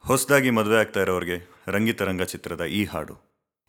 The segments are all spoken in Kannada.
ಹೊಸದಾಗಿ ಮದುವೆ ಆಗ್ತಾ ಇರೋರಿಗೆ ರಂಗಿತರಂಗ ಚಿತ್ರದ ಈ ಹಾಡು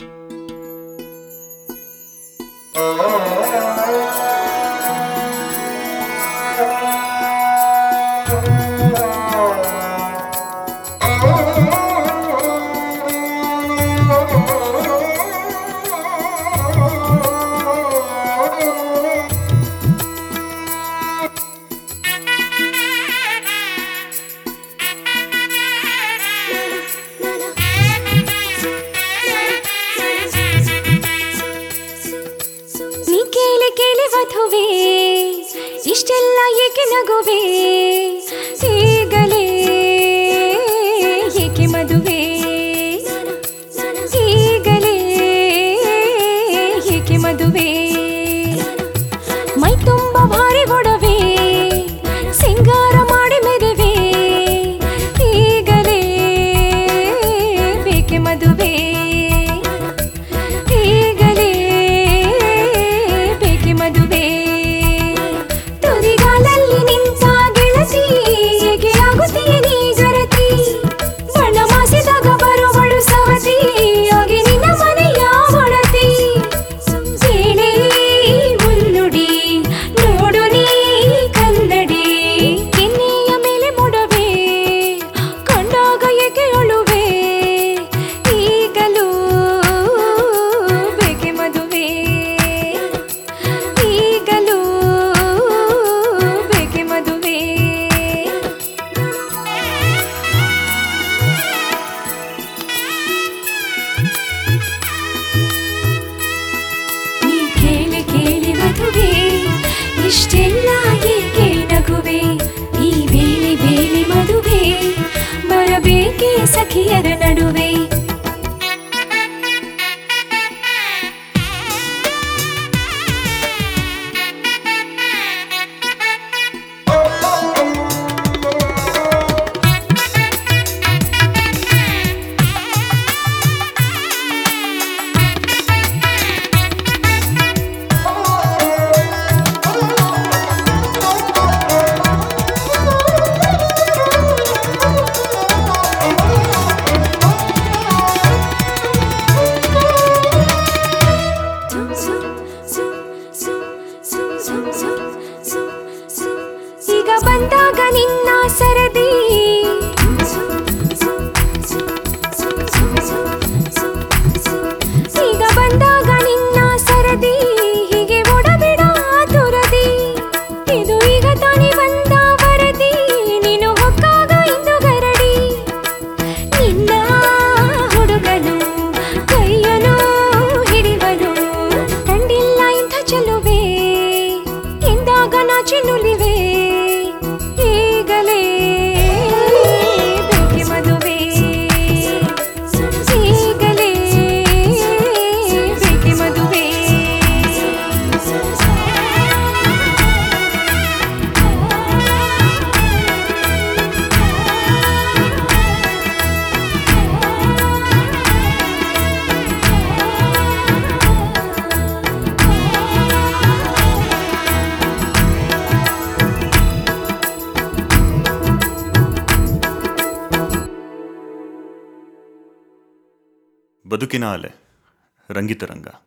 ನೀ ಕೇಳಿ ಕೇಳಿ ವಧುವೆ ಇಷ್ಟೆಲ್ಲ ಏಕೆ ನಗುವೆ ಈಗಲೇ ಏಕೆ ಮದುವೆ ಈಗಲೇ ಏಕೆ ಮದುವೆ ಮೈ ತುಂಬ ಭಾರಿ ಒಡವೆ ಸಿಂಗಾರ ಮಾಡಿ ಮೆದುವೆ ಈಗಲೇ ಬೇಕೆ ಮದುವೆ ಈಗಲೇ ಬೇಕೆ ಮದುವೆ ತುದಿಗಾಲಲ್ಲಿ ನಿಂತ ಗೆಳತಿ ಹೇಗೆ ಆಗುತ್ತೀಯ ನೀ ಗರತಿ ಬಣ್ಣ ಮಾಸಿದಾಗ ಬರುವಳು ಸವತಿ ಆಗಿ ನಿನ್ನ ಮನೆಯ ಒಡತಿ ಏನೇ ಮುನ್ನುಡಿ ನೋಡು ನೀ ಕನ್ನಡಿ ಕೆನ್ನೆಯ ಮೇಲೆ ಮೊಡವೆ ಕಂಡಾಗ ಏಕೆ ಅಳುವೆ ಈಗಲೂ ಬೇಕೆ ಮದುವೆ ಈಗಲೂ ಬೇಕೆ ಮದುವೆ ನೀ ಕೇಳಿ ಕೇಳಿ ಮದುವೆ ಇಷ್ಟೆಲ್ಲ ಏಕೆ ನಗುವೆ ಈ ಬೇಲಿ ಬೇಲಿ ಮದುವೆ ಬರಬೇಕೆ ಸಖಿಯರ ನಡುವೆ ಈಗ ಬಂದಾಗ ನಿನ್ನ ಸರದಿ ಈಗ ಬಂದಾಗ ನಿನ್ನ ಸರದಿ ಹೀಗೆ ಓಡಬೇಡ ತುರದಿ ಇದು ಈಗ ತಾನೇ ಬಂದ ವರದಿ ನೀನು ಹೊಕ್ಕಾಗ ಇಂದು ಗರಡಿ ನಿನ್ನ ಹುಡುಗನು ಕೈಯನು ಹಿಡಿವನು ಕಂಡಿಲ್ಲ ಇಂಥ ಚೆಲುವೆ ಎಂದಾಗ ನಾಚಿ ನುಲಿವೆ ಈಗಲೇ ಬೇಕೆ ಮದುವೆ ಈಗಲೇ ಬೇಕೆ ಮದುವೆ ಬದುಕಿನ ಅಲೆ ರಂಗಿತರಂಗ